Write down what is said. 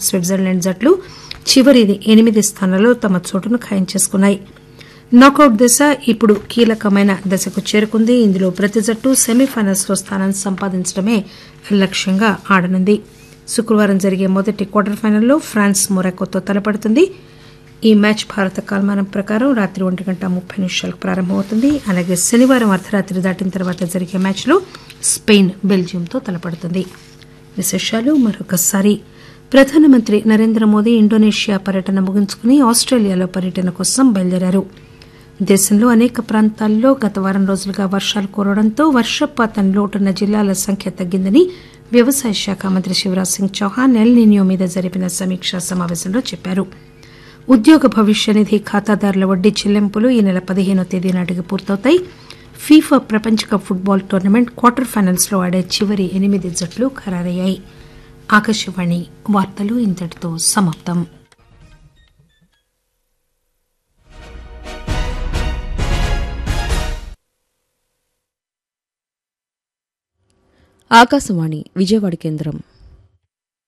Switzerland జట్లు చివరి ఎనిమిది స్థానాల్లో తమ చోటును ఖాయం చేసుకున్నాయి నాకౌట్ దశ ఇప్పుడు కీలకమైన దశకు చేరుకుంది ఇందులో ప్రతి జట్టు సెమీఫైనల్స్ లో స్థానం సంపాదించడమే లక్ష్యంగా ఆడనుంది శుక్రవారం జరిగే మొదటి క్వార్టర్ ఫైనల్లో ఫ్రాన్స్ మొరాకోతో తలపడుతుంది ఈ మ్యాచ్ భారత కాలమానం ప్రకారం రాత్రి ఒంటి గంట ముప్పై నిమిషాలకు ప్రారంభమవుతుంది అలాగే శనివారం అర్ధరాత్రి దాటిన తర్వాత జరిగే మ్యాచ్లో స్పెయిన్ బెల్జియంతో తలపడుతుంది విశేషాలు మరొకసారి ప్రధానమంత్రి నరేంద్ర మోదీ ఇండోనేషియా పర్యటన ముగించుకుని ఆస్ట్రేలియాలో పర్యటన కోసం బయలుదేరారు దేశంలో అనేక ప్రాంతాల్లో గత వారం రోజులుగా వర్షాలు కురవడంతో వర్షపాతం లోటున్న జిల్లాల సంఖ్య తగ్గిందని వ్యవసాయ శాఖ మంత్రి శివరాజ్ సింగ్ చౌహాన్ ఎల్ నినియో మీద జరిపిన సమీక్షా సమావేశంలో చెప్పారు ఉద్యోగ భవిష్య నిధి ఖాతాదారుల వడ్డీ చెల్లింపులు ఈ నెల పదిహేనో తేదీ నాటికి పూర్తవుతాయి ఫీఫా ప్రపంచ cup football tournament quarter finals లో ఆడే చివరి ఎనిమిది జట్లు ఖరారయ్యాయి ఆకాశవాణి వార్తలు ఇంతటితో సమాప్తం ఆకాశవాణి విజయవాడ కేంద్రం